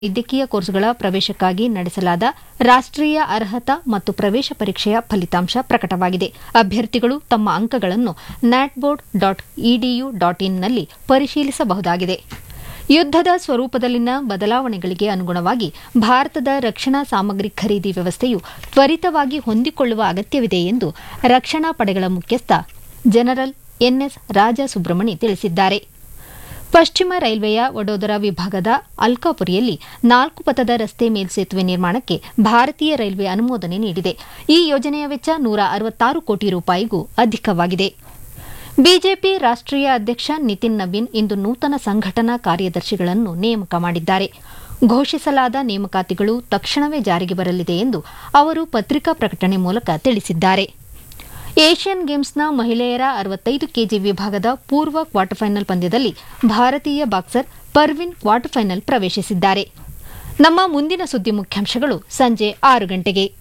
ವೈದ್ಯಕೀಯ ಕೋರ್ಸ್ಗಳ ಪ್ರವೇಶಕ್ಕಾಗಿ ನಡೆಸಲಾದ ರಾಷ್ಟ್ರೀಯ ಅರ್ಹತಾ ಮತ್ತು ಪ್ರವೇಶ ಪರೀಕ್ಷೆಯ ಫಲಿತಾಂಶ ಪ್ರಕಟವಾಗಿದೆ ಅಭ್ಯರ್ಥಿಗಳು ತಮ್ಮ ಅಂಕಗಳನ್ನು ನ್ಯಾಟ್ಬೋರ್ಡ್ ಡಾಟ್ ಇಡಿಯು ಡಾಟ್ ಇನ್ನಲ್ಲಿ ಪರಿಶೀಲಿಸಬಹುದಾಗಿದೆ ಯುದ್ದದ ಸ್ವರೂಪದಲ್ಲಿನ ಬದಲಾವಣೆಗಳಿಗೆ ಅನುಗುಣವಾಗಿ ಭಾರತದ ರಕ್ಷಣಾ ಸಾಮಗ್ರಿ ಖರೀದಿ ವ್ಯವಸ್ಥೆಯು ತ್ವರಿತವಾಗಿ ಹೊಂದಿಕೊಳ್ಳುವ ಅಗತ್ಯವಿದೆ ಎಂದು ರಕ್ಷಣಾ ಪಡೆಗಳ ಮುಖ್ಯಸ್ಥ ಜನರಲ್ ಎನ್ಎಸ್ ರಾಜ ಸುಬ್ರಮಣಿ ತಿಳಿಸಿದ್ದಾರೆ ಪಶ್ಚಿಮ ರೈಲ್ವೆಯ ವಡೋದರ ವಿಭಾಗದ ಅಲ್ಕಾಪುರಿಯಲ್ಲಿ ನಾಲ್ಕು ಪಥದ ರಸ್ತೆ ಮೇಲ್ಸೇತುವೆ ನಿರ್ಮಾಣಕ್ಕೆ ಭಾರತೀಯ ರೈಲ್ವೆ ಅನುಮೋದನೆ ನೀಡಿದೆ ಈ ಯೋಜನೆಯ ವೆಚ್ಚ ನೂರ ಅರವತ್ತಾರು ಕೋಟಿ ರೂಪಾಯಿಗೂ ಅಧಿಕವಾಗಿದೆ ಬಿಜೆಪಿ ರಾಷ್ಟ್ರೀಯ ಅಧ್ಯಕ್ಷ ನಿತಿನ್ ನವೀನ್ ಇಂದು ನೂತನ ಸಂಘಟನಾ ಕಾರ್ಯದರ್ಶಿಗಳನ್ನು ನೇಮಕ ಮಾಡಿದ್ದಾರೆ ಘೋಷಿಸಲಾದ ನೇಮಕಾತಿಗಳು ತಕ್ಷಣವೇ ಜಾರಿಗೆ ಬರಲಿದೆ ಎಂದು ಅವರು ಪತ್ರಿಕಾ ಪ್ರಕಟಣೆ ಮೂಲಕ ತಿಳಿಸಿದ್ದಾರೆ ಏಷ್ಯನ್ ಗೇಮ್ಸ್ನ ಮಹಿಳೆಯರ ಅರವತ್ತೈದು ಕೆಜಿ ವಿಭಾಗದ ಪೂರ್ವ ಕ್ವಾರ್ಟರ್ ಫೈನಲ್ ಪಂದ್ಯದಲ್ಲಿ ಭಾರತೀಯ ಬಾಕ್ಸರ್ ಪರ್ವಿನ್ ಕ್ವಾರ್ಟರ್ ಫೈನಲ್ ಪ್ರವೇಶಿಸಿದ್ದಾರೆ ನಮ್ಮ ಮುಂದಿನ ಸುದ್ದಿ ಮುಖ್ಯಾಂಶಗಳು ಸಂಜೆ ಆರು ಗಂಟೆಗೆ